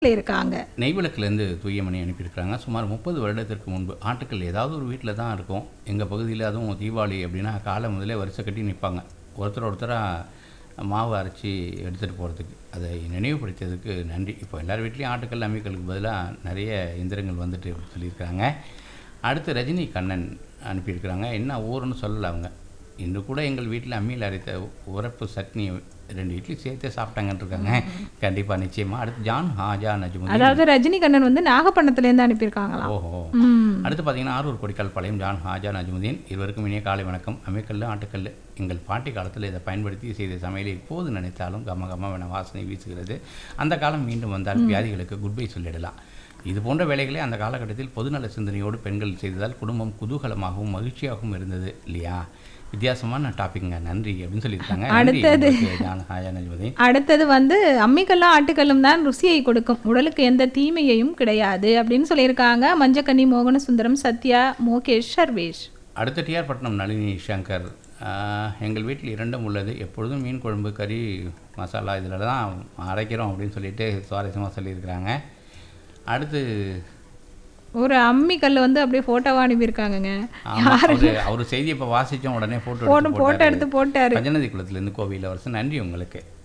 இருக்காங்க நெய்விளக்குலேருந்து தூயமணி அனுப்பியிருக்கிறாங்க சுமார் முப்பது வருடத்திற்கு முன்பு ஆட்டுக்கள் ஏதாவது ஒரு வீட்டில் தான் இருக்கும் எங்கள் பகுதியில் அதுவும் தீபாவளி அப்படின்னா காலை முதலே வரிசை கட்டி நிற்பாங்க ஒருத்தர் ஒருத்தராக மாவு அரைச்சி எடுத்துகிட்டு போகிறதுக்கு அதை நினைவுபடுத்தியதுக்கு நன்றி இப்போ எல்லார் வீட்லேயும் ஆட்டுக்கல் அம்மிக்கலுக்கு பதிலாக நிறைய எந்திரங்கள் வந்துட்டு அப்படின்னு சொல்லியிருக்கிறாங்க அடுத்து ரஜினி கண்ணன் அனுப்பியிருக்கிறாங்க என்ன ஊருன்னு சொல்லலை அவங்க இன்று கூட எங்கள் வீட்டில் அம்மியில் அரைத்த உரப்பு சட்னி ரெண்டு இட்லி சேர்த்தே சாப்பிட்டாங்கன்னு இருக்காங்க கண்டிப்பாக நிச்சயமாக அடுத்து ஜான் ஹாஜா நஜ்முதீன் அதாவது ரஜினிகண்ணன் வந்து நாகப்பட்டினத்துலேருந்து அனுப்பியிருக்காங்களாம் ஓஹோ ம் அடுத்து பார்த்தீங்கன்னா ஆரூர் கொடிக்கால் பாளையம் ஜான் ஹாஜா நஜ்முதீன் இருவருக்கும் இனிய காலை வணக்கம் அம்மிக்கல் ஆட்டுக்கல் எங்கள் பாட்டி காலத்தில் இதை பயன்படுத்தி செய்த சமையலை இப்போது நினைத்தாலும் கம கமவென வாசனை வீசுகிறது அந்த காலம் மீண்டும் வந்தால் வியாதிகளுக்கு குட்பை சொல்லிடலாம் இது போன்ற வேலைகளை அந்த காலகட்டத்தில் பொதுநல சிந்தனையோடு பெண்கள் செய்ததால் குடும்பம் குதூகலமாகவும் மகிழ்ச்சியாகவும் இருந்தது இல்லையா வித்தியாசமான டாபிக்ங்க நன்றி அப்படின்னு சொல்லியிருக்காங்க நன்றி அடுத்தது. உங்களுக்கு, ஜான் ஹாஜா நஜ்முதீன் அடுத்தது வந்து அம்மிக்கல்லும் ஆட்டுக்கல்லும் தான் ருசியை கொடுக்கும் உடலுக்கு எந்த தீமையையும் கிடையாது அப்படின்னு சொல்லியிருக்காங்க மஞ்சக்கன்னி மோகன சுந்தரம் சத்யா மோகேஷ் சர்வேஷ் அடுத்த டிஆர் பட்டினம் நளினி சங்கர் ஆஹ், எங்கள் வீட்டில் இரண்டும் உள்ளது எப்பொழுதும் மீன் குழம்பு கறி மசாலா இதில் தான் அரைக்கிறோம் அப்படின்னு சொல்லிட்டு சுவாரஸ்யமாக சொல்லியிருக்கிறாங்க அடுத்து ஒரு அம்மிக்கல் வந்து அப்படியே போட்டோவா அனுப்பியிருக்காங்கங்க ஆமா, அவரு அவர் செய்தி இப்போ வாசித்தோம் உடனே ஃபோட்டோ போட்டு போட்டோ எடுத்து போட்டாரு பஞ்சநதி குளத்துலேருந்து கோவிலில் வருஷம் நன்றி உங்களுக்கு